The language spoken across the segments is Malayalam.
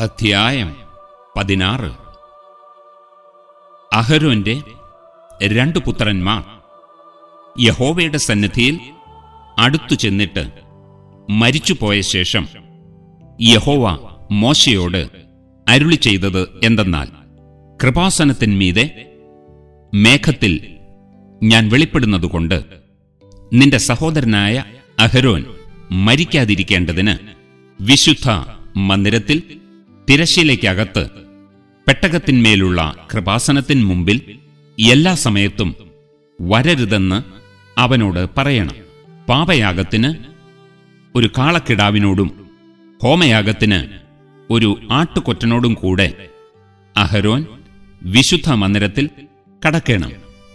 അധ്യായം പതിനാറ് അഹരോന്റെ രണ്ടു പുത്രന്മാർ യഹോവയുടെ സന്നിധിയിൽ അടുത്തു ചെന്നിട്ട് മരിച്ചുപോയ ശേഷം യഹോവ മോശയോട് അരുളി ചെയ്തത് എന്തെന്നാൽ കൃപാസനത്തിന്മീതെ മേഘത്തിൽ ഞാൻ വെളിപ്പെടുന്നതുകൊണ്ട് നിന്റെ സഹോദരനായ അഹരോൻ മരിക്കാതിരിക്കേണ്ടതിന് വിശുദ്ധ മന്ദിരത്തിൽ തിരശ്ശീലയ്ക്കകത്ത് പെട്ടകത്തിന്മേലുള്ള കൃപാസനത്തിൻ മുമ്പിൽ എല്ലാ സമയത്തും വരരുതെന്ന് അവനോട് പറയണം പാപയാഗത്തിന് ഒരു കാളക്കിടാവിനോടും ഹോമയാഗത്തിന് ഒരു ആട്ടുകൊറ്റനോടും കൂടെ അഹരോൻ വിശുദ്ധ മന്ദിരത്തിൽ കടക്കണം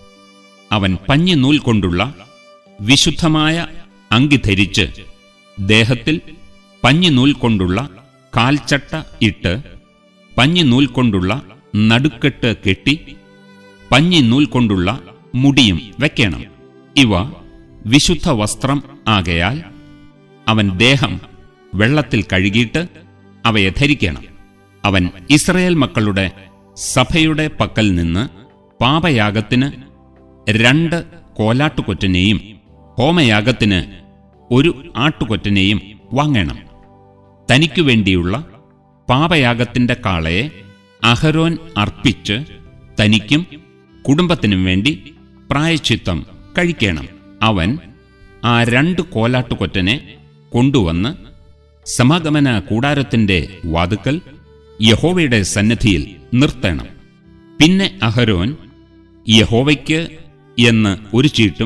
അവൻ പഞ്ഞിനൂൽ കൊണ്ടുള്ള വിശുദ്ധമായ അങ്കി ധരിച്ച് ദേഹത്തിൽ പഞ്ഞിനൂൽ കൊണ്ടുള്ള കാൽച്ചട്ട ഇട്ട് പഞ്ഞിനൂൽ കൊണ്ടുള്ള നടുക്കെട്ട് കെട്ടി പഞ്ഞിനൂൽ കൊണ്ടുള്ള മുടിയും വെക്കണം ഇവ വിശുദ്ധ വസ്ത്രം ആകയാൽ അവൻ ദേഹം വെള്ളത്തിൽ കഴുകിയിട്ട് അവയെ ധരിക്കണം അവൻ ഇസ്രയേൽ മക്കളുടെ സഭയുടെ പക്കൽ നിന്ന് പാപയാഗത്തിന് രണ്ട് കോലാട്ടുകൊറ്റനെയും ഹോമയാഗത്തിന് ഒരു ആട്ടുകൊറ്റനെയും വാങ്ങണം തനിക്കു വേണ്ടിയുള്ള പാപയാഗത്തിന്റെ കാളയെ അഹരോൻ അർപ്പിച്ച് തനിക്കും കുടുംബത്തിനും വേണ്ടി പ്രായച്ചിത്തം കഴിക്കണം അവൻ ആ രണ്ട് കോലാട്ടുകൊറ്റനെ കൊണ്ടുവന്ന് സമാഗമന കൂടാരത്തിന്റെ വാതുക്കൽ യഹോവയുടെ സന്നിധിയിൽ നിർത്തണം പിന്നെ അഹരോൻ യഹോവയ്ക്ക് എന്ന് ഒരു ചീട്ടും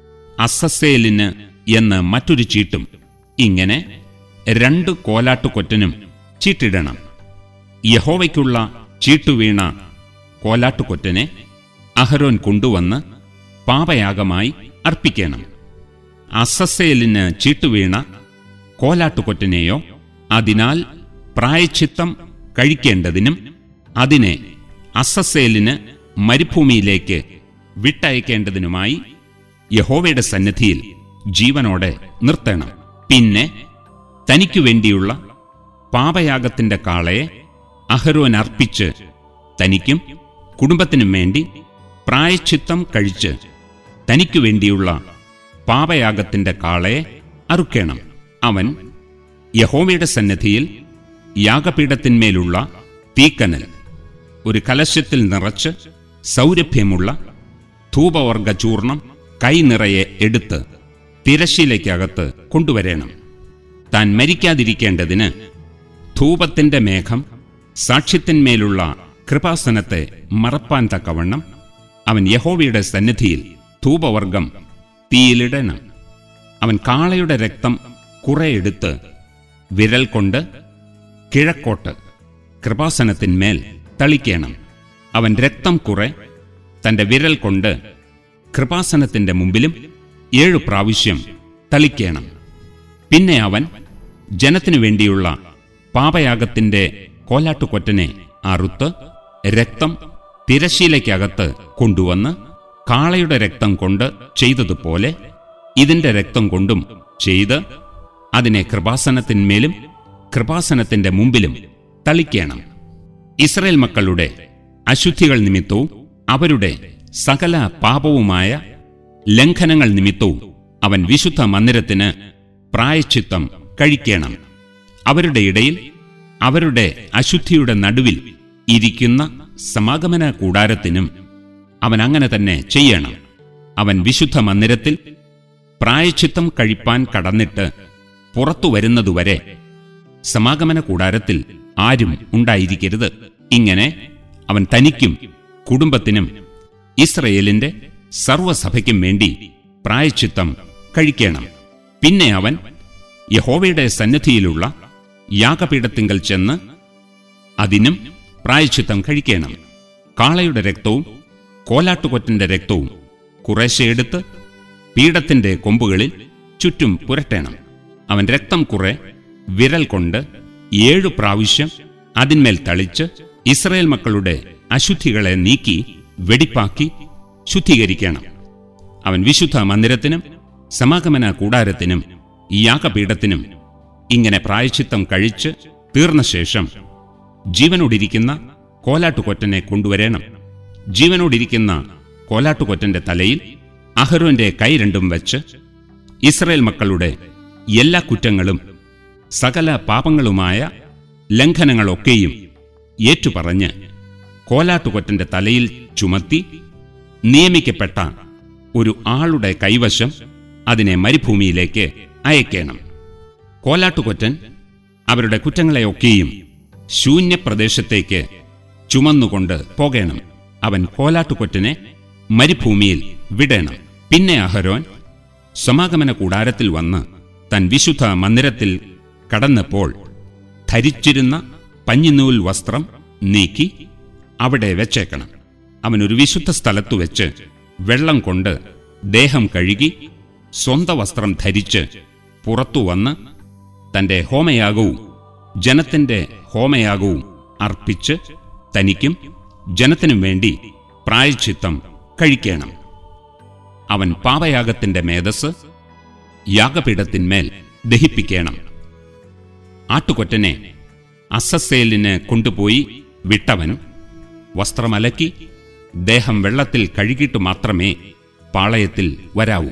അസസേലിന് എന്ന് മറ്റൊരു ചീട്ടും ഇങ്ങനെ രണ്ട് കോലാട്ടുകൊറ്റനും ചീട്ടിടണം യഹോവയ്ക്കുള്ള ചീട്ടുവീണ കോലാട്ടുകൊറ്റനെ അഹരോൻ കൊണ്ടുവന്ന് പാപയാഗമായി അർപ്പിക്കണം അസസേലിന് ചീട്ടുവീണ കോലാട്ടുകൊറ്റനെയോ അതിനാൽ പ്രായച്ചിത്തം കഴിക്കേണ്ടതിനും അതിനെ അസസേലിന് മരുഭൂമിയിലേക്ക് വിട്ടയക്കേണ്ടതിനുമായി യഹോവയുടെ സന്നിധിയിൽ ജീവനോടെ നിർത്തണം പിന്നെ തനിക്കു വേണ്ടിയുള്ള പാപയാഗത്തിന്റെ കാളയെ അഹരോൻ അർപ്പിച്ച് തനിക്കും കുടുംബത്തിനും വേണ്ടി പ്രായച്ചിത്തം കഴിച്ച് തനിക്കു വേണ്ടിയുള്ള പാപയാഗത്തിന്റെ കാളയെ അറുക്കണം അവൻ യഹോവയുടെ സന്നിധിയിൽ യാഗപീഠത്തിന്മേലുള്ള തീക്കനൽ ഒരു കലശത്തിൽ നിറച്ച് സൗരഭ്യമുള്ള ധൂപവർഗ ചൂർണം കൈ നിറയെ എടുത്ത് തിരശ്ശീലയ്ക്കകത്ത് കൊണ്ടുവരണം താൻ മരിക്കാതിരിക്കേണ്ടതിന് ധൂപത്തിന്റെ മേഘം സാക്ഷ്യത്തിന്മേലുള്ള കൃപാസനത്തെ മറപ്പാൻ തക്കവണ്ണം അവൻ യഹോവയുടെ സന്നിധിയിൽ ധൂപവർഗം തീയിലിടണം അവൻ കാളയുടെ രക്തം കുറെ എടുത്ത് വിരൽ കൊണ്ട് കിഴക്കോട്ട് കൃപാസനത്തിന്മേൽ തളിക്കണം അവൻ രക്തം കുറെ തന്റെ വിരൽ കൊണ്ട് കൃപാസനത്തിന്റെ മുമ്പിലും ഏഴു പ്രാവശ്യം തളിക്കണം പിന്നെ അവൻ ജനത്തിനു വേണ്ടിയുള്ള പാപയാഗത്തിന്റെ കോലാട്ടുകൊറ്റനെ അറുത്ത് രക്തം തിരശീലയ്ക്കകത്ത് കൊണ്ടുവന്ന് കാളയുടെ രക്തം കൊണ്ട് ചെയ്തതുപോലെ ഇതിന്റെ രക്തം കൊണ്ടും ചെയ്ത് അതിനെ കൃപാസനത്തിന്മേലും കൃപാസനത്തിന്റെ മുമ്പിലും തളിക്കണം ഇസ്രയേൽ മക്കളുടെ അശുദ്ധികൾ നിമിത്തവും അവരുടെ സകല പാപവുമായ ലംഘനങ്ങൾ നിമിത്തവും അവൻ വിശുദ്ധ മന്ദിരത്തിന് പ്രായച്ചിത്തം കഴിക്കണം അവരുടെ ഇടയിൽ അവരുടെ അശുദ്ധിയുടെ നടുവിൽ ഇരിക്കുന്ന സമാഗമന കൂടാരത്തിനും അവൻ അങ്ങനെ തന്നെ ചെയ്യണം അവൻ വിശുദ്ധ മന്ദിരത്തിൽ പ്രായച്ചിത്തം കഴിപ്പാൻ കടന്നിട്ട് പുറത്തു വരുന്നതുവരെ സമാഗമന കൂടാരത്തിൽ ആരും ഉണ്ടായിരിക്കരുത് ഇങ്ങനെ അവൻ തനിക്കും കുടുംബത്തിനും ഇസ്രയേലിന്റെ സർവസഭയ്ക്കും വേണ്ടി പ്രായച്ചിത്തം കഴിക്കണം പിന്നെ അവൻ യഹോവയുടെ സന്നിധിയിലുള്ള യാഗപീഠത്തിങ്കൽ ചെന്ന് അതിനും പ്രായച്ചിത്തം കഴിക്കണം കാളയുടെ രക്തവും കോലാട്ടുകൊറ്റന്റെ രക്തവും കുറേശ്ശെ എടുത്ത് പീഠത്തിന്റെ കൊമ്പുകളിൽ ചുറ്റും പുരട്ടണം അവൻ രക്തം കുറെ വിരൽ കൊണ്ട് ഏഴു പ്രാവശ്യം അതിന്മേൽ തളിച്ച് ഇസ്രയേൽ മക്കളുടെ അശുദ്ധികളെ നീക്കി വെടിപ്പാക്കി ശുദ്ധീകരിക്കണം അവൻ വിശുദ്ധ മന്ദിരത്തിനും സമാഗമന കൂടാരത്തിനും യാഗപീഠത്തിനും ഇങ്ങനെ പ്രായച്ചിത്തം കഴിച്ച് തീർന്ന ശേഷം ജീവനോടിരിക്കുന്ന കോലാട്ടുകൊറ്റനെ കൊണ്ടുവരേണം ജീവനോടിരിക്കുന്ന കോലാട്ടുകൊറ്റന്റെ തലയിൽ അഹരോന്റെ കൈ രണ്ടും വെച്ച് ഇസ്രയേൽ മക്കളുടെ എല്ലാ കുറ്റങ്ങളും സകല പാപങ്ങളുമായ ലംഘനങ്ങളൊക്കെയും ഏറ്റുപറഞ്ഞ് കോലാട്ടുകൊറ്റന്റെ തലയിൽ ചുമത്തി നിയമിക്കപ്പെട്ട ഒരു ആളുടെ കൈവശം അതിനെ മരുഭൂമിയിലേക്ക് അയക്കണം കോലാട്ടുകൊറ്റൻ അവരുടെ കുറ്റങ്ങളെയൊക്കെയും ശൂന്യപ്രദേശത്തേക്ക് ചുമന്നുകൊണ്ട് പോകണം അവൻ കോലാട്ടുകൊറ്റനെ മരുഭൂമിയിൽ വിടണം പിന്നെ അഹരോൻ സമാഗമന കൂടാരത്തിൽ വന്ന് തൻ വിശുദ്ധ മന്ദിരത്തിൽ കടന്നപ്പോൾ ധരിച്ചിരുന്ന പഞ്ഞിനൂൽ വസ്ത്രം നീക്കി അവിടെ വെച്ചേക്കണം അവൻ ഒരു വിശുദ്ധ സ്ഥലത്തു വെച്ച് വെള്ളം കൊണ്ട് ദേഹം കഴുകി സ്വന്ത വസ്ത്രം ധരിച്ച് പുറത്തു വന്ന് തന്റെ ഹോമയാഗവും ജനത്തിന്റെ ഹോമയാഗവും അർപ്പിച്ച് തനിക്കും ജനത്തിനും വേണ്ടി പ്രായച്ചിത്തം കഴിക്കണം അവൻ പാപയാഗത്തിന്റെ മേധസ് യാഗപീഠത്തിന്മേൽ ദഹിപ്പിക്കണം ആട്ടുകൊറ്റനെ അസസേലിന് കൊണ്ടുപോയി വിട്ടവനും വസ്ത്രമലക്കി ദേഹം വെള്ളത്തിൽ കഴുകിയിട്ട് മാത്രമേ പാളയത്തിൽ വരാവൂ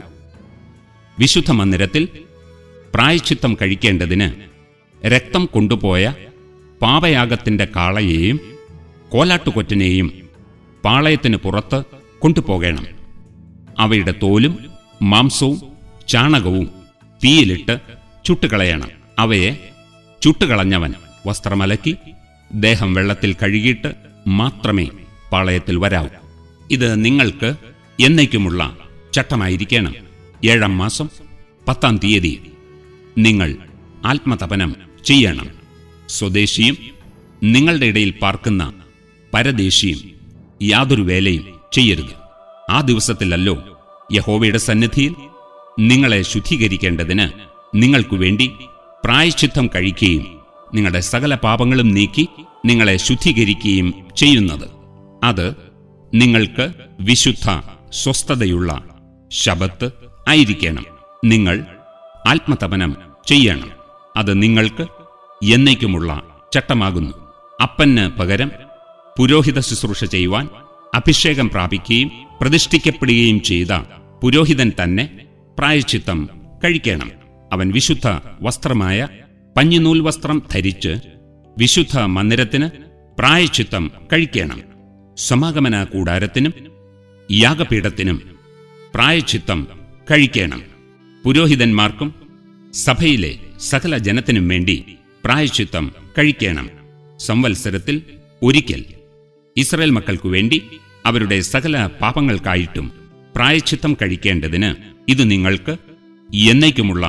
വിശുദ്ധ മന്ദിരത്തിൽ പ്രായച്ചിത്തം കഴിക്കേണ്ടതിന് രക്തം കൊണ്ടുപോയ പാപയാഗത്തിന്റെ കാളയെയും കോലാട്ടുകൊറ്റനെയും പാളയത്തിന് പുറത്ത് കൊണ്ടുപോകണം അവയുടെ തോലും മാംസവും ചാണകവും തീയിലിട്ട് ചുട്ടുകളയണം അവയെ ചുട്ടുകളഞ്ഞവൻ വസ്ത്രമലക്കി ദേഹം വെള്ളത്തിൽ കഴുകിയിട്ട് മാത്രമേ പാളയത്തിൽ വരാവൂ ഇത് നിങ്ങൾക്ക് എന്നേക്കുമുള്ള ചട്ടമായിരിക്കണം ഏഴാം മാസം പത്താം തീയതി നിങ്ങൾ ആത്മതപനം ചെയ്യണം സ്വദേശിയും നിങ്ങളുടെ ഇടയിൽ പാർക്കുന്ന പരദേശിയും യാതൊരു വേലയും ചെയ്യരുത് ആ ദിവസത്തിലല്ലോ യഹോവയുടെ സന്നിധിയിൽ നിങ്ങളെ ശുദ്ധീകരിക്കേണ്ടതിന് നിങ്ങൾക്കു വേണ്ടി പ്രായശ്ചിത്തം കഴിക്കുകയും നിങ്ങളുടെ സകല പാപങ്ങളും നീക്കി നിങ്ങളെ ശുദ്ധീകരിക്കുകയും ചെയ്യുന്നത് അത് നിങ്ങൾക്ക് വിശുദ്ധ സ്വസ്ഥതയുള്ള ശബത്ത് ആയിരിക്കണം നിങ്ങൾ ആത്മതപനം ചെയ്യണം അത് നിങ്ങൾക്ക് എന്നേക്കുമുള്ള ചട്ടമാകുന്നു അപ്പന് പകരം പുരോഹിത ശുശ്രൂഷ ചെയ്യുവാൻ അഭിഷേകം പ്രാപിക്കുകയും പ്രതിഷ്ഠിക്കപ്പെടുകയും ചെയ്ത പുരോഹിതൻ തന്നെ പ്രായച്ചിത്തം കഴിക്കണം അവൻ വിശുദ്ധ വസ്ത്രമായ പഞ്ഞിനൂൽ വസ്ത്രം ധരിച്ച് വിശുദ്ധ മന്ദിരത്തിന് പ്രായച്ചിത്തം കഴിക്കണം സമാഗമന കൂടാരത്തിനും യാഗപീഠത്തിനും പ്രായച്ചിത്തം കഴിക്കണം പുരോഹിതന്മാർക്കും സഭയിലെ സകല ജനത്തിനും വേണ്ടി പ്രായച്ചിത്തം കഴിക്കണം സംവത്സരത്തിൽ ഒരിക്കൽ ഇസ്രയേൽ മക്കൾക്കു വേണ്ടി അവരുടെ സകല പാപങ്ങൾക്കായിട്ടും പ്രായച്ചിത്തം കഴിക്കേണ്ടതിന് ഇത് നിങ്ങൾക്ക് എന്നേക്കുമുള്ള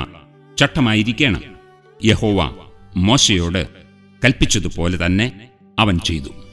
ചട്ടമായിരിക്കണം യഹോവ മോശയോട് കൽപ്പിച്ചതുപോലെ തന്നെ അവൻ ചെയ്തു